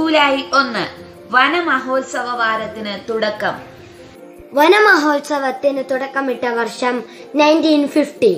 July ഒന്ന് വനമഹോത്സവ വാരത്തിന് തുടക്കം വനമഹോത്സവത്തിന് തുടക്കമിട്ട വർഷം നയൻറ്റീൻ ഫിഫ്റ്റി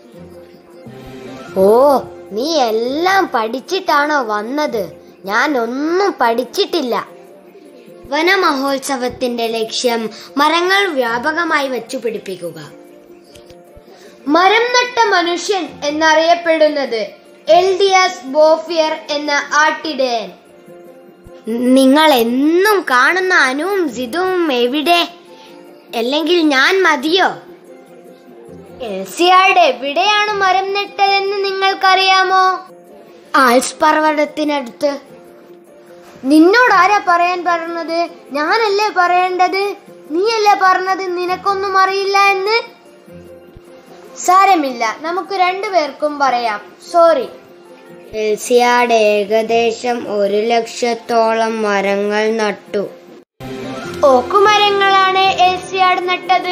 ഓ നീ എല്ലാം പഠിച്ചിട്ടാണോ വന്നത് ഞാൻ ഒന്നും പഠിച്ചിട്ടില്ല വനമഹോത്സവത്തിന്റെ ലക്ഷ്യം മരങ്ങൾ വ്യാപകമായി വച്ചു പിടിപ്പിക്കുക മരം നട്ട മനുഷ്യൻ എന്നറിയപ്പെടുന്നത് എൽഡിയസ് ബോഫിയർ എന്ന ആട്ടിടയൻ നിങ്ങൾ എന്നും കാണുന്ന അനുവും സിതുവും എവിടെ അല്ലെങ്കിൽ ഞാൻ മതിയോ എൽസിയാർഡ് എവിടെയാണ് മരം നട്ടതെന്ന് നിങ്ങൾക്കറിയാമോ ആൽസ് പർവ്വതത്തിനടുത്ത് നിന്നോട് ആരാ പറയാൻ പറഞ്ഞത് ഞാനല്ലേ പറയേണ്ടത് നീയല്ലേ പറഞ്ഞത് നിനക്കൊന്നും അറിയില്ല എന്ന് സാരമില്ല നമുക്ക് രണ്ടുപേർക്കും പറയാം സോറി എൽസിയാഡ് ഏകദേശം ഒരു ലക്ഷത്തോളം മരങ്ങൾ നട്ടു ഓക്കുമരങ്ങളാണ് എൽസിയാഡ് നട്ടത്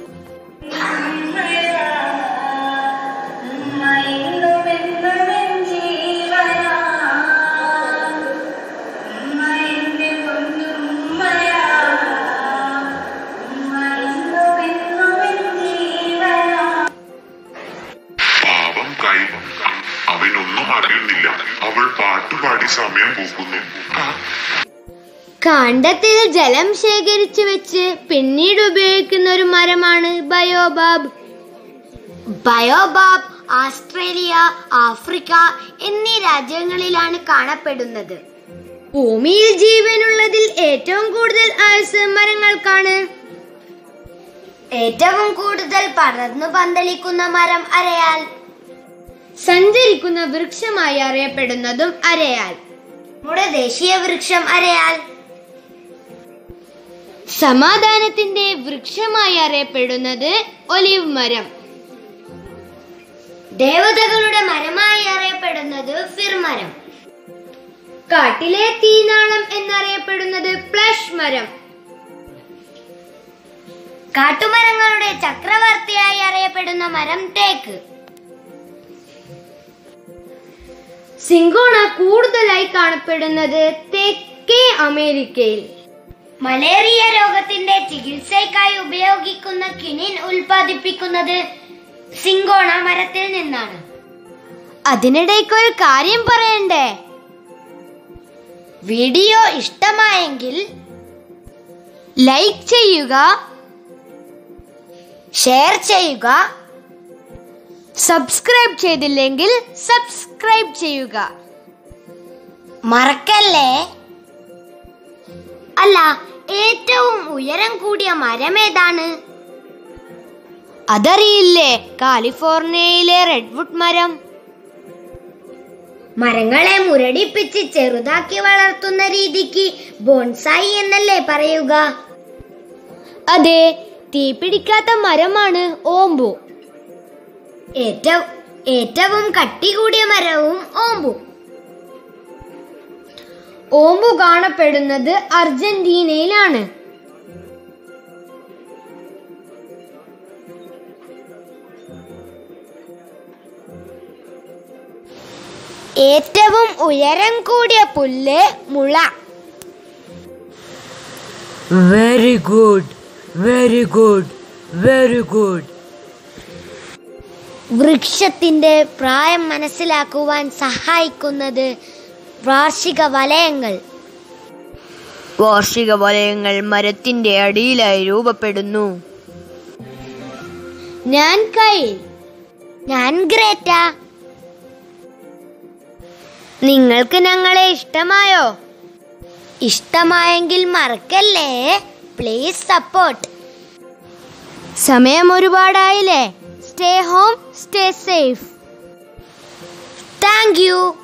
പാവം കൈ അവനൊന്നും അറിയുന്നില്ല അവൾ പാട്ടുപാടി സമയം പോക്കുന്നു ആ, കാണ്ടത്തിൽ ജലം ശേഖരിച്ചു വെച്ച് പിന്നീട് ഉപയോഗിക്കുന്ന ഒരു മരമാണ് ബയോബാബ് ബയോബാബ് ആസ്ട്രേലിയ ആഫ്രിക്ക എന്നീ രാജ്യങ്ങളിലാണ് കാണപ്പെടുന്നത് ഭൂമിയിൽ ജീവനുള്ളതിൽ ഏറ്റവും കൂടുതൽ ആയുസ് മരങ്ങൾക്കാണ് ഏറ്റവും കൂടുതൽ പടർന്നു പന്തലിക്കുന്ന മരം അരയാൽ സഞ്ചരിക്കുന്ന വൃക്ഷമായി അറിയപ്പെടുന്നതും അരയാൽ നമ്മുടെ ദേശീയ വൃക്ഷം അരയാൽ സമാധാനത്തിന്റെ വൃക്ഷമായി അറിയപ്പെടുന്നത് ഒലിവ് മരം ദേവതകളുടെ മരമായി അറിയപ്പെടുന്നത് ഫിർ മരം കാട്ടിലെ തീനാളം എന്നറിയപ്പെടുന്നത് പ്ലഷ് മരം കാട്ടുമരങ്ങളുടെ ചക്രവർത്തിയായി അറിയപ്പെടുന്ന മരം തേക്ക് സിങ്കോണ കൂടുതലായി കാണപ്പെടുന്നത് തെക്കേ അമേരിക്കയിൽ മലേറിയ രോഗത്തിന്റെ ചികിത്സയ്ക്കായി ഉപയോഗിക്കുന്ന കിനിൻ ഉൽപ്പാദിപ്പിക്കുന്നത് സിങ്കോണ മരത്തിൽ നിന്നാണ് അതിനിടയ്ക്ക് ഒരു കാര്യം പറയണ്ടേ വീഡിയോ ഇഷ്ടമായെങ്കിൽ ലൈക്ക് ചെയ്യുക ഷെയർ ചെയ്യുക സബ്സ്ക്രൈബ് ചെയ്തില്ലെങ്കിൽ സബ്സ്ക്രൈബ് ചെയ്യുക മറക്കല്ലേ അല്ല ഏറ്റവും ഉയരം കൂടിയ മരം ഏതാണ് അതറിയില്ലേ കാലിഫോർണിയയിലെ റെഡ്വുഡ് മരം മരങ്ങളെ മുരടിപ്പിച്ച് ചെറുതാക്കി വളർത്തുന്ന രീതിക്ക് ബോൺസായി എന്നല്ലേ പറയുക അതെ തീപിടിക്കാത്ത മരമാണ് ഓമ്പു ഏറ്റവും ഏറ്റവും കട്ടി കൂടിയ മരവും ഓമ്പു ഓമ്പു കാണപ്പെടുന്നത് അർജന്റീനയിലാണ് ഏറ്റവും ഉയരം കൂടിയ പുല്ല് മുള Very good, very good, very good. വൃക്ഷത്തിന്റെ പ്രായം മനസ്സിലാക്കുവാൻ സഹായിക്കുന്നത് വാർഷിക വലയങ്ങൾ വാർഷിക വലയങ്ങൾ മരത്തിന്റെ അടിയിലായി രൂപപ്പെടുന്നു ഞാൻ കൈൽ ഞാൻ ഗ്രേറ്റ നിങ്ങൾക്ക് ഞങ്ങളെ ഇഷ്ടമായോ ഇഷ്ടമായെങ്കിൽ മറക്കല്ലേ പ്ലീസ് സപ്പോർട്ട് സമയം ഒരുപാടായില്ലേ stay home stay safe thank U